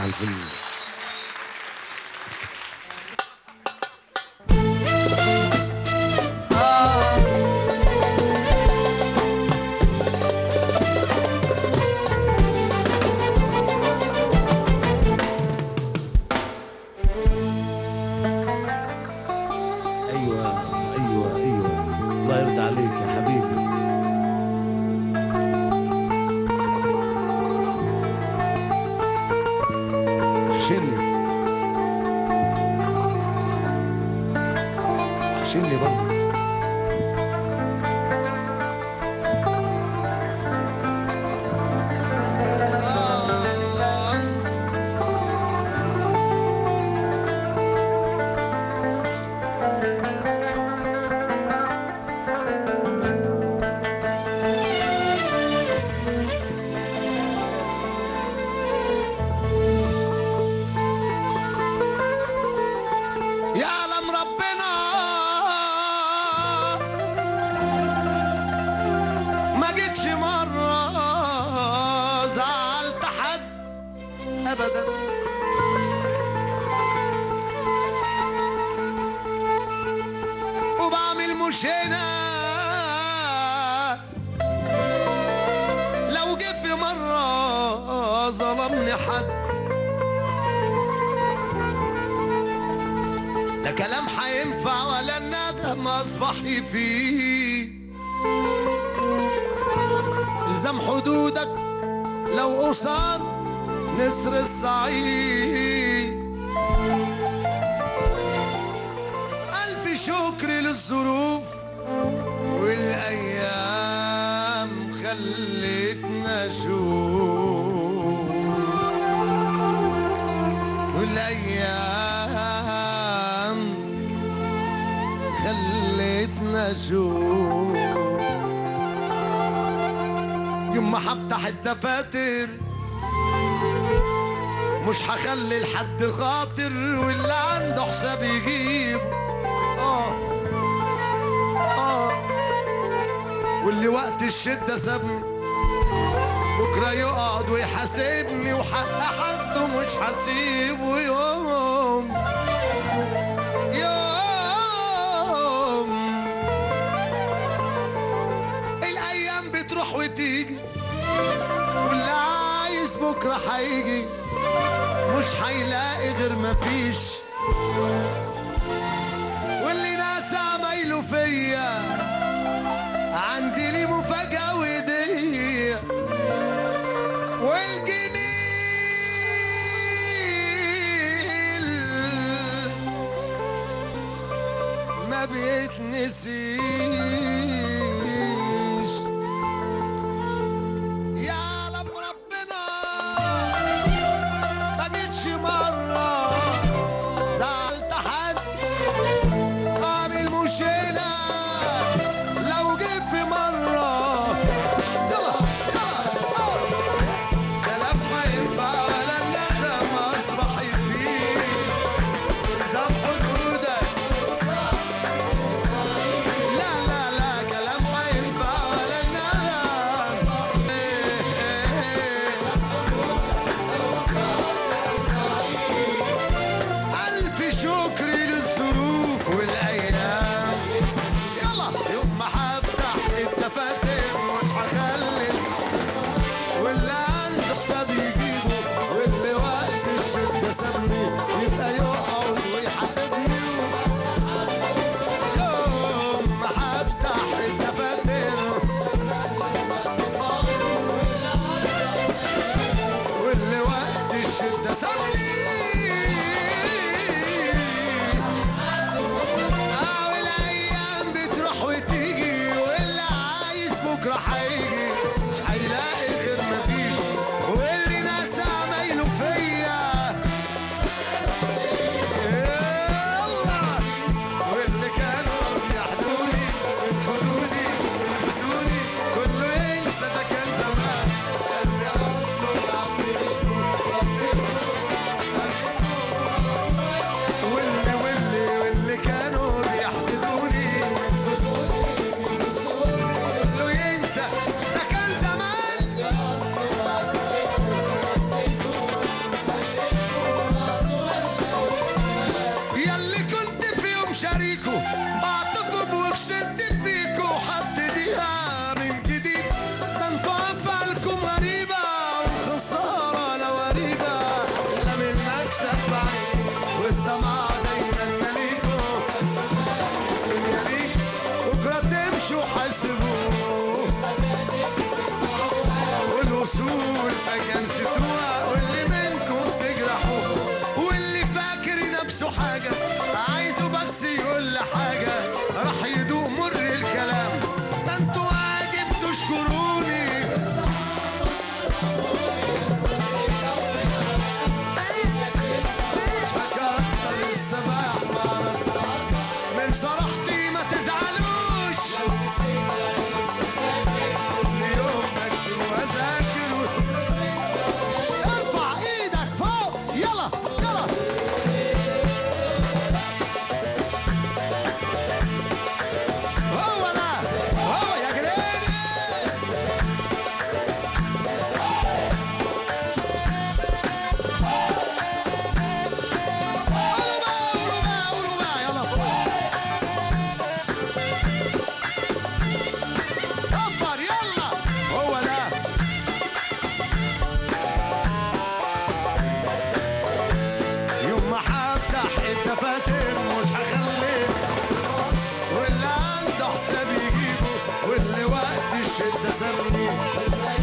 على الفيلم ايوه ايوه ايوه الله يرضى عليك يا حبيبي وحشني وحشني برضه يعلم ربنا ما جيتش مرة زعلت حد أبدا وبعمل مش هنا لو جه في مرة ظلمني حد لا كلام هينفع ولا الندم اصبحي فيه الزم حدودك لو قصاد نسر الصعيد ألف شكر للظروف والأيام خلتنا نشوف والايام خلتنا اشوف يوم ما هفتح الدفاتر مش هخلي لحد خاطر واللي عنده حساب يجيب اه اه واللي وقت الشده سابني بكرة يقعد ويحاسبني وحق حد مش هسيبه يوم يوم الأيام بتروح وتيجي واللي عايز بكرة هيجي مش هيلاقي غير مفيش واللي ناس عمايله فيا عندي لي مفاجأة ودية والجميل ما بيتنسيش يعلم ربنا ما جيتش مرة زعلت حد عامل مشكلة لو جه في مرة يلا يلا كلام هينفع ولا الندم اصبح فيه زم حدودك لا لا لا كلام هينفع ولا الندم إيه إيه ألف شكر للظروف والأيام يلا يوم ما هفتح الدفاتر مش هخلي واللي عنده حساب يجيبه واللي وقت الشدة سابني يبقى يقعد ويحاسبني يوم ما هفتح الدفاتر واللي وقت الشدة سابني آه والأيام بتروح وتيجي واللي عايز بكرة هيجي مش هيلاقي غير مفيش واللي ناس عمايله فيا يلا واللي كانوا بيحدوني يدخلوني يلبسوني كله ينسى ده كان زمان قلبي أصله عبدي يا نسيتوها واللي منكم تجرحوه واللي فاكر نفسه حاجة عايزه بس يقول لي حاجة راح يدوق مر الكلام ده انتوا واجب تشكروني فكرت السباع مع ناس من صراحتي ما تزعلوش يوم اكتب واذاكر ارفع ايدك فوق يلا يلا هو ده هو يا جريني قولوا بقى قولوا بقى قولوا بقى يلا كبر يلا هو ده يوم ما هفتح الدفاتر مش هخليه واللي عنده حساب يجيبه واللي وقت الشدة سابني